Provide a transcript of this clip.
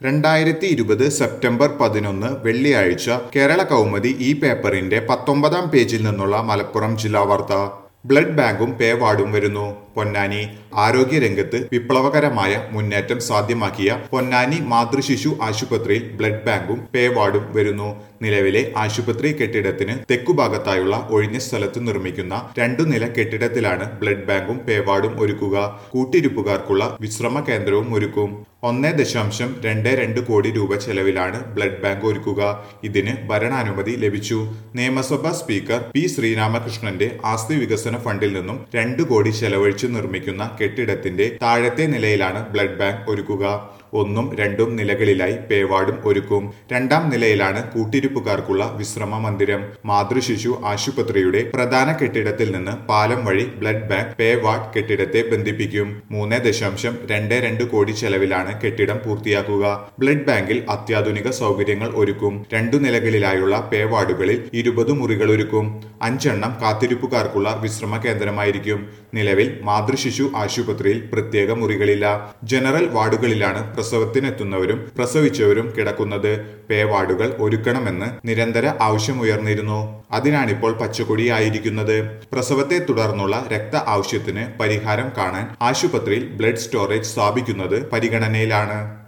രണ്ടായിരത്തി ഇരുപത് സെപ്റ്റംബർ പതിനൊന്ന് വെള്ളിയാഴ്ച കേരള കൗമുദി ഈ പേപ്പറിന്റെ പത്തൊമ്പതാം പേജിൽ നിന്നുള്ള മലപ്പുറം ജില്ലാ വാർത്ത ബ്ലഡ് ബാങ്കും പേവാർഡും വരുന്നു പൊന്നാനി ആരോഗ്യരംഗത്ത് വിപ്ലവകരമായ മുന്നേറ്റം സാധ്യമാക്കിയ പൊന്നാനി മാതൃശിശു ആശുപത്രിയിൽ ബ്ലഡ് ബാങ്കും പേവാർഡും വരുന്നു നിലവിലെ ആശുപത്രി കെട്ടിടത്തിന് തെക്കുഭാഗത്തായുള്ള ഒഴിഞ്ഞ സ്ഥലത്ത് നിർമ്മിക്കുന്ന രണ്ടു നില കെട്ടിടത്തിലാണ് ബ്ലഡ് ബാങ്കും പേവാർഡും ഒരുക്കുക കൂട്ടിരിപ്പുകാർക്കുള്ള വിശ്രമ കേന്ദ്രവും ഒരുക്കും ഒന്നേ ദശാംശം രണ്ട് രണ്ട് കോടി രൂപ ചെലവിലാണ് ബ്ലഡ് ബാങ്ക് ഒരുക്കുക ഇതിന് ഭരണാനുമതി ലഭിച്ചു നിയമസഭാ സ്പീക്കർ പി ശ്രീരാമകൃഷ്ണന്റെ ആസ്തി വികസന ഫണ്ടിൽ നിന്നും രണ്ട് കോടി ചെലവഴിച്ച് നിർമ്മിക്കുന്ന കെട്ടിടത്തിന്റെ താഴത്തെ നിലയിലാണ് ബ്ലഡ് ബാങ്ക് ഒരുക്കുക ഒന്നും രണ്ടും നിലകളിലായി പേവാർഡും ഒരുക്കും രണ്ടാം നിലയിലാണ് കൂട്ടിരിപ്പുകാർക്കുള്ള വിശ്രമ മന്ദിരം മാതൃശിശു ആശുപത്രിയുടെ പ്രധാന കെട്ടിടത്തിൽ നിന്ന് പാലം വഴി ബ്ലഡ് ബാങ്ക് പേവാർഡ് കെട്ടിടത്തെ ബന്ധിപ്പിക്കും മൂന്ന് ദശാംശം രണ്ട് രണ്ട് കോടി ചെലവിലാണ് കെട്ടിടം പൂർത്തിയാക്കുക ബ്ലഡ് ബാങ്കിൽ അത്യാധുനിക സൗകര്യങ്ങൾ ഒരുക്കും രണ്ടു നിലകളിലായുള്ള പേവാർഡുകളിൽ ഇരുപത് മുറികൾ ഒരുക്കും അഞ്ചെണ്ണം കാത്തിരിപ്പുകാർക്കുള്ള വിശ്രമ കേന്ദ്രമായിരിക്കും നിലവിൽ മാതൃശിശു ആശുപത്രിയിൽ പ്രത്യേക മുറികളില്ല ജനറൽ വാർഡുകളിലാണ് പ്രസവത്തിനെത്തുന്നവരും പ്രസവിച്ചവരും കിടക്കുന്നത് പേ വാർഡുകൾ ഒരുക്കണമെന്ന് നിരന്തര ആവശ്യമുയർന്നിരുന്നു അതിനാണിപ്പോൾ പച്ചക്കൊടിയായിരിക്കുന്നത് പ്രസവത്തെ തുടർന്നുള്ള രക്ത ആവശ്യത്തിന് പരിഹാരം കാണാൻ ആശുപത്രിയിൽ ബ്ലഡ് സ്റ്റോറേജ് സ്ഥാപിക്കുന്നത് പരിഗണനയിലാണ്